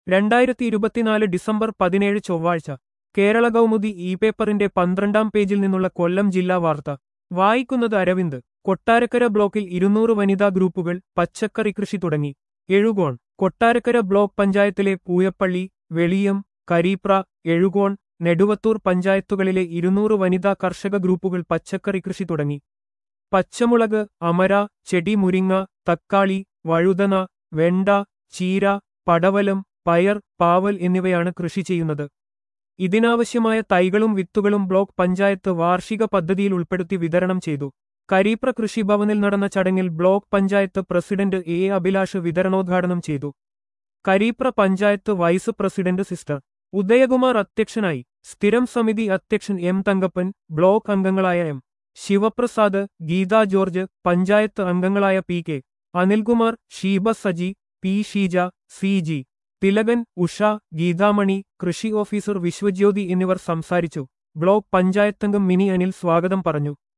രണ്ടായിരത്തി ഇരുപത്തിനാല് ഡിസംബർ പതിനേഴ് ചൊവ്വാഴ്ച കേരള കൗമുദി ഇ പേപ്പറിന്റെ പന്ത്രണ്ടാം പേജിൽ നിന്നുള്ള കൊല്ലം ജില്ലാ വാർത്ത വായിക്കുന്നത് അരവിന്ദ് കൊട്ടാരക്കര ബ്ലോക്കിൽ ഇരുന്നൂറ് വനിതാ ഗ്രൂപ്പുകൾ പച്ചക്കറി കൃഷി തുടങ്ങി എഴുകോൺ കൊട്ടാരക്കര ബ്ലോക്ക് പഞ്ചായത്തിലെ പൂയപ്പള്ളി വെളിയം കരീപ്ര എഴുകോൺ നെടുവത്തൂർ പഞ്ചായത്തുകളിലെ ഇരുന്നൂറ് വനിതാ കർഷക ഗ്രൂപ്പുകൾ പച്ചക്കറി കൃഷി തുടങ്ങി പച്ചമുളക് അമര ചെടി മുരിങ്ങ തക്കാളി വഴുതന വെണ്ട ചീര പടവലം പയർ പാവൽ എന്നിവയാണ് കൃഷി ചെയ്യുന്നത് ഇതിനാവശ്യമായ തൈകളും വിത്തുകളും ബ്ലോക്ക് പഞ്ചായത്ത് വാർഷിക പദ്ധതിയിൽ ഉൾപ്പെടുത്തി വിതരണം ചെയ്തു കരീപ്ര കൃഷിഭവനിൽ നടന്ന ചടങ്ങിൽ block panchayat president A Abhilash വിതരണോദ്ഘാടനം ചെയ്തു Karipra panchayat vice president sister Udayakumar അധ്യക്ഷനായി സ്ഥിരം സമിതി അധ്യക്ഷൻ എം തങ്കപ്പൻ ബ്ലോക്ക് അംഗങ്ങളായ എം ശിവപ്രസാദ് ഗീത ജോർജ് പഞ്ചായത്ത് അംഗങ്ങളായ P K Anilkumar Sheeba Saji P Sheeja C G Thilakan Usha Geethamani കൃഷി ഓഫീസർ വിശ്വജ്യോതി എന്നിവർ സംസാരിച്ചു ബ്ലോക്ക് പഞ്ചായത്തംഗം മിനി അനിൽ സ്വാഗതം പറഞ്ഞു